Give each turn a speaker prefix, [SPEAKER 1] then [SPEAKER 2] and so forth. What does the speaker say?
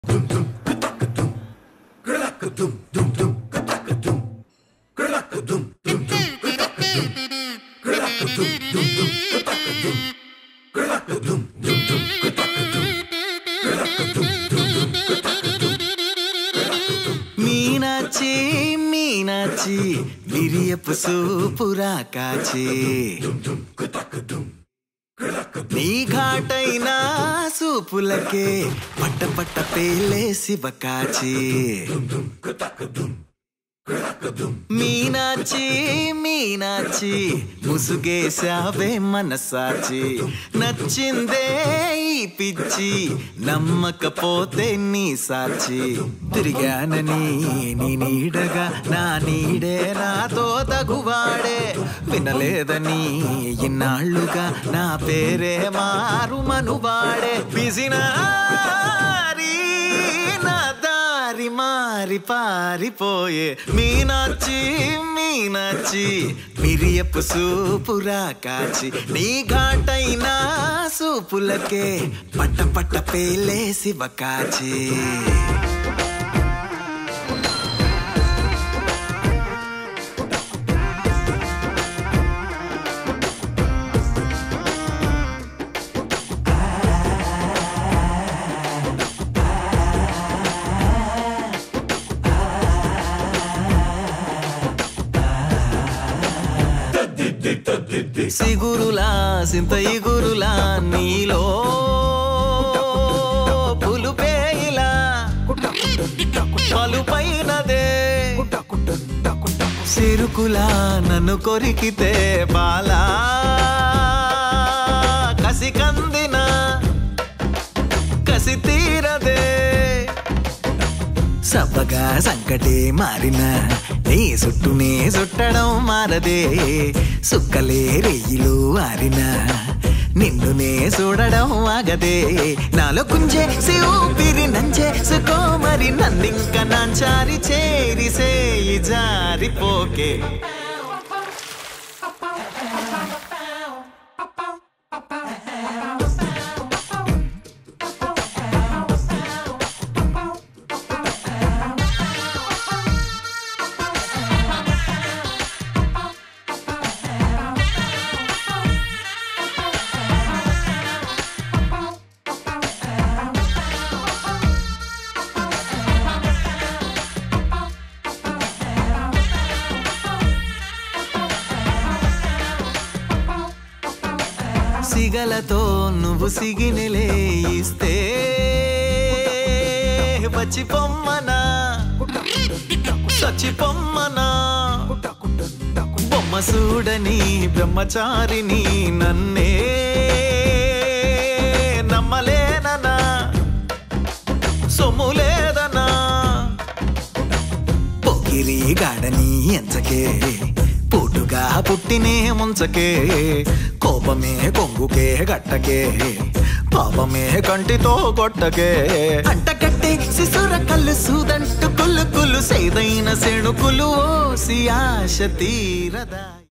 [SPEAKER 1] మీనాచి మీనాచి విరియపు సూపురా కాచి నీ ఘాటైన సూపులకే పట్ట పట్ట పేలే శివ కాచి మీనాచి మీనాచి ముసుగేశావే మనసాచి నచ్చిందే ఈ పిచ్చి నమ్మకపోతే నీ సాచి తిరిగానని నీ నీడగా నా నీడే నాతో తగువాడే వినలేదని ఇన్నాళ్ళుగా నా పేరే మారు మనువాడే పిసినారి నా దారి మారి పారిపోయే మీనాచి మీనాచి మిరియపు సూపురా కాచి నీ ఘాటైన సూపులకే పట్ట పట్ట పేలే శివ కాచి సిగురులా సింత ఇగురులా నీలో పులుపేయిలా పలుపైనదే సిరుకులా నన్ను కొరికితే బాలా కసి కందిన కసి తీరదే సబ్బగా సంకటే మారిన నీ చుట్టూనే చుట్టడం మారదే సుక్కలే రెయ్యిలు ఆరిన నిన్నునే చూడడం ఆగదే నాలో కుంజే ఊపిరి నంచే సుకోమరి నన్నింక నాంచారి చేరి సేయి జారిపోకే సిగలతో నువ్వు సిగినెలే ఇస్తే వచ్చి పొమ్మనా సచి పొమ్మనా బొమ్మ చూడని బ్రహ్మచారిని నన్నే నమ్మలేననా సొమ్ములేదనా పొగిరి గాడని ఎంచకే పుట్టుగా పుట్టినే ముంచకే కోపమే కొంగుకే గట్టకే పాపమే కంటితో కొట్టకే అంటకట్టే శిశుర కళ్ళు సూదంటు కులు కులు సేదైన సెణుకులు ఓసి ఆశ తీరదా